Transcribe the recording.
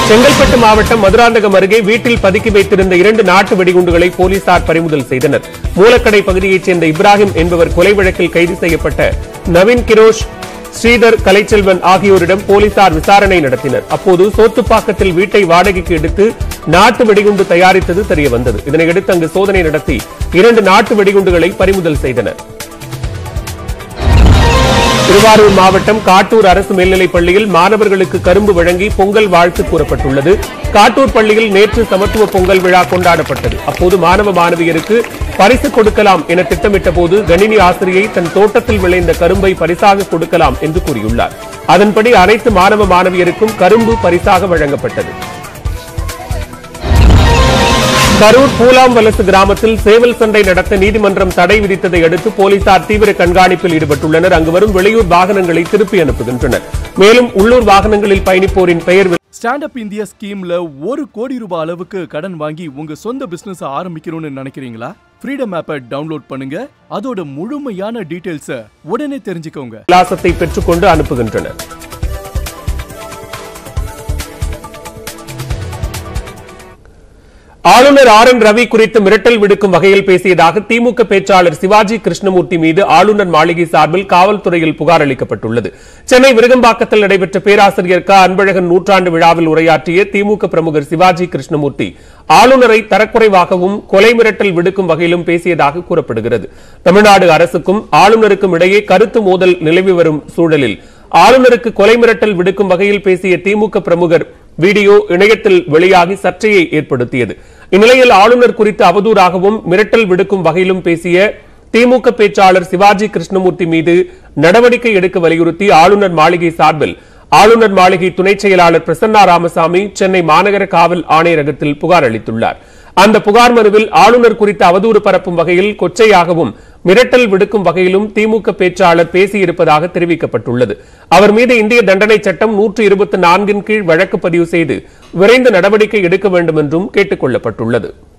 செங்கல்பட்டு மாவட்டம் மதுராந்தகம் அருகே வீட்டில் பதுக்கி வைத்திருந்த இரண்டு நாட்டு வெடிகுண்டுகளை போலீசார் பறிமுதல் செய்தனர் மூலக்கடை பகுதியைச் சேர்ந்த இப்ராஹிம் என்பவர் கொலை வழக்கில் கைது செய்யப்பட்ட நவீன் கிரோஷ் ஸ்ரீதர் கலைச்செல்வன் ஆகியோரிடம் போலீசார் விசாரணை நடத்தினர் அப்போது சோத்துப்பாக்கத்தில் வீட்டை வாடகைக்கு எடுத்து நாட்டு வெடிகுண்டு தயாரித்தது தெரியவந்தது இதனையடுத்து அங்கு சோதனை நடத்தி இரண்டு நாட்டு வெடிகுண்டுகளை பறிமுதல் செய்தனர் திருவாரூர் மாவட்டம் காட்டூர் அரசு மேல்நிலைப் பள்ளியில் மாணவர்களுக்கு கரும்பு வழங்கி பொங்கல் வாழ்த்து கூறப்பட்டுள்ளது காட்டூர் பள்ளியில் நேற்று சமத்துவ பொங்கல் விழா கொண்டாடப்பட்டது அப்போது மாணவ மாணவியருக்கு பரிசு கொடுக்கலாம் என திட்டமிட்ட போது கணினி ஆசிரியை தன் தோட்டத்தில் விளைந்த கரும்பை பரிசாக கொடுக்கலாம் என்று கூறியுள்ளார் அதன்படி அனைத்து மாணவ மாணவியருக்கும் கரும்பு பரிசாக வழங்கப்பட்டது கரூர் பூலாம்வலசு கிராமத்தில் சேவல் சண்டை நடத்த நீதிமன்றம் தடை விதித்ததை அடுத்து போலீசார் தீவிர கண்காணிப்பில் ஈடுபட்டுள்ளனர் அங்கு வரும் வெளியூர் வாகனங்களை திருப்பி அனுப்புகின்றனர் மேலும் உள்ளூர் வாகனங்களில் பயணிப்போரின் பெயர் ஸ்டாண்ட் அப் இந்தியா ஸ்கீம்ல ஒரு கோடி ரூபாய் அளவுக்கு கடன் வாங்கி உங்க சொந்த பிசினஸ் ஆரம்பிக்கணும்னு நினைக்கிறீங்களா ஃப்ரீடம் ஆப்பை டவுன்லோட் பண்ணுங்க அதோட முழுமையான டீடைல்ஸ உடனே தெரிஞ்சுக்கோங்க விலாசத்தை பெற்றுக்கொண்டு அனுப்புகின்றனர் ஆளுநர் ஆர் என் ரவி குறித்து மிரட்டல் விடுக்கும் வகையில் பேசியதாக திமுக பேச்சாளர் சிவாஜி கிருஷ்ணமூர்த்தி மீது ஆளுநர் மாளிகை சார்பில் காவல்துறையில் புகார் அளிக்கப்பட்டுள்ளது சென்னை விருகம்பாக்கத்தில் நடைபெற்ற பேராசிரியர் க அன்பழகன் நூற்றாண்டு விழாவில் உரையாற்றிய திமுக பிரமுகர் சிவாஜி கிருஷ்ணமூர்த்தி ஆளுநரை தரக்குறைவாகவும் கொலை மிரட்டல் விடுக்கும் வகையிலும் பேசியதாக கூறப்படுகிறது தமிழ்நாடு அரசுக்கும் ஆளுநருக்கும் இடையே கருத்து மோதல் நிலவி வரும் சூழலில் ஆளுநருக்கு கொலை மிரட்டல் விடுக்கும் வகையில் பேசிய திமுக பிரமுகர் வீடியோ இணையத்தில் வெளியாகி சர்ச்சையை ஏற்படுத்தியது இந்நிலையில் ஆளுநர் குறித்து அவதூறாகவும் மிரட்டல் விடுக்கும் வகையிலும் பேசிய திமுக பேச்சாளர் சிவாஜி கிருஷ்ணமூர்த்தி மீது நடவடிக்கை எடுக்க வலியுறுத்தி ஆளுநர் மாளிகை சார்பில் ஆளுநர் மாளிகை துணை செயலாளர் பிரசன்னா ராமசாமி சென்னை மாநகர காவல் ஆணையரகத்தில் புகார் அளித்துள்ளார் அந்த புகார் மனுவில் ஆளுநர் குறித்து அவதூறு பரப்பும் வகையில் கொச்சையாகவும் மிரட்டல் விடுக்கும் வகையிலும் திமுக பேச்சாளர் பேசியிருப்பதாக தெரிவிக்கப்பட்டுள்ளது அவர் மீது இந்திய தண்டனை சட்டம் நூற்று இருபத்தி நான்கின் கீழ் வழக்கு பதிவு செய்து விரைந்து நடவடிக்கை எடுக்க வேண்டும் என்றும் கேட்டுக் கொள்ளப்பட்டுள்ளது